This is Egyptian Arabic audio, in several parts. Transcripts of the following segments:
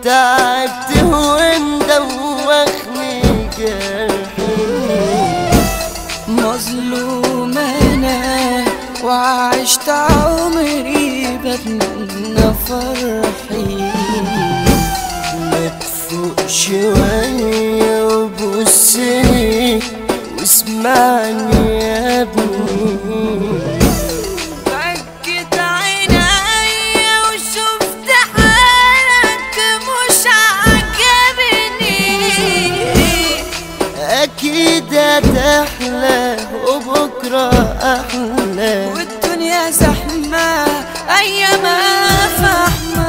تعبت ومدوخني جرحي مظلوم انا وعشت عمري بتمنى فرحي ما تفوق شوية وبصني واسمعني يا ابني فكت عيني وشفت حالك مش عجبني أكيد هتحلى وبكرة أحلى والدنيا زحمة أيامها فحمة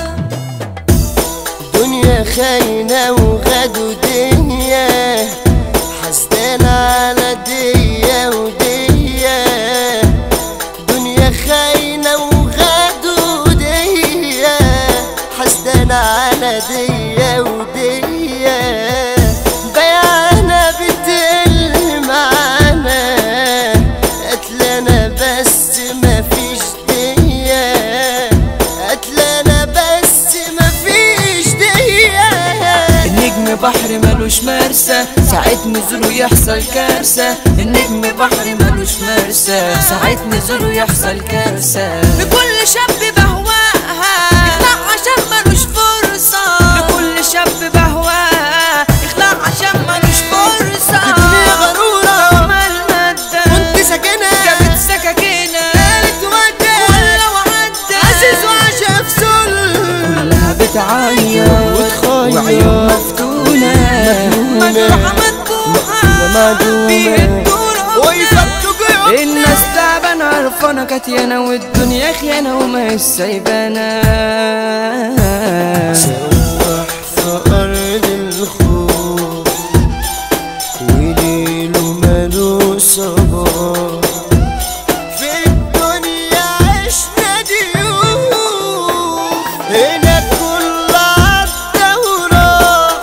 دنيا خاينة وغدو دنيا حسدان على ديا وديا دنيا خاينة وغدو ديا حسدان على ديا وديا بيانا بتقل معانا قتلنا بس مفيش ديا قتلنا بس مفيش ديا النجم بحر ملوش مرسى ساعة نزوله يحصل كارثة النجم بحر ملوش مرسى ساعة نزوله يحصل كارثة لكل شاب بهواها يخلع عشان ملوش فرصة لكل شاب بهواها يخلع عشان ملوش فرصة الدنيا غرورة أمل مادة كنت ساكنة جابت سكاكينة قالت ودة ولا وعدة عزيز وعشا في سل كلها بتعيط وتخيط وعيون مفتونة مجروحة مدبوحة معدومة. بيهدوا ويفتوا جيوبنا الناس تعبانة عرفانة كاتيانة والدنيا خيانة وما هي سايبانا سواح في أرض الخوف وليله ماله صباح في الدنيا عشنا ضيوف هنا كل عدى وراح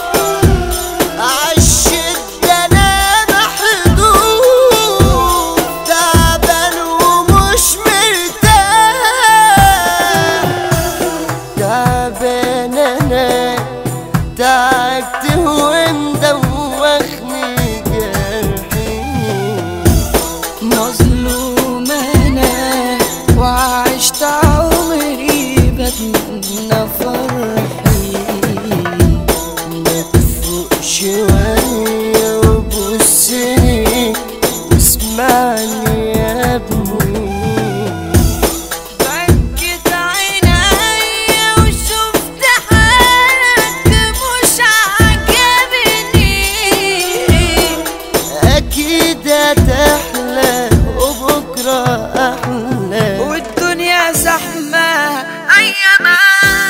عالشدة أنا محدود تعبان ومش مرتاح تعبان انا تعبت ومدوخني جرحي مظلوم انا وعشت عمري بتمنى فرحي ما تفوق شوية وبصني واسمعني يا ابني فكت عيني وشفت حالك مش عجبني أكيد هتحلى وبكرة أحلى والدنيا زحمة أيامها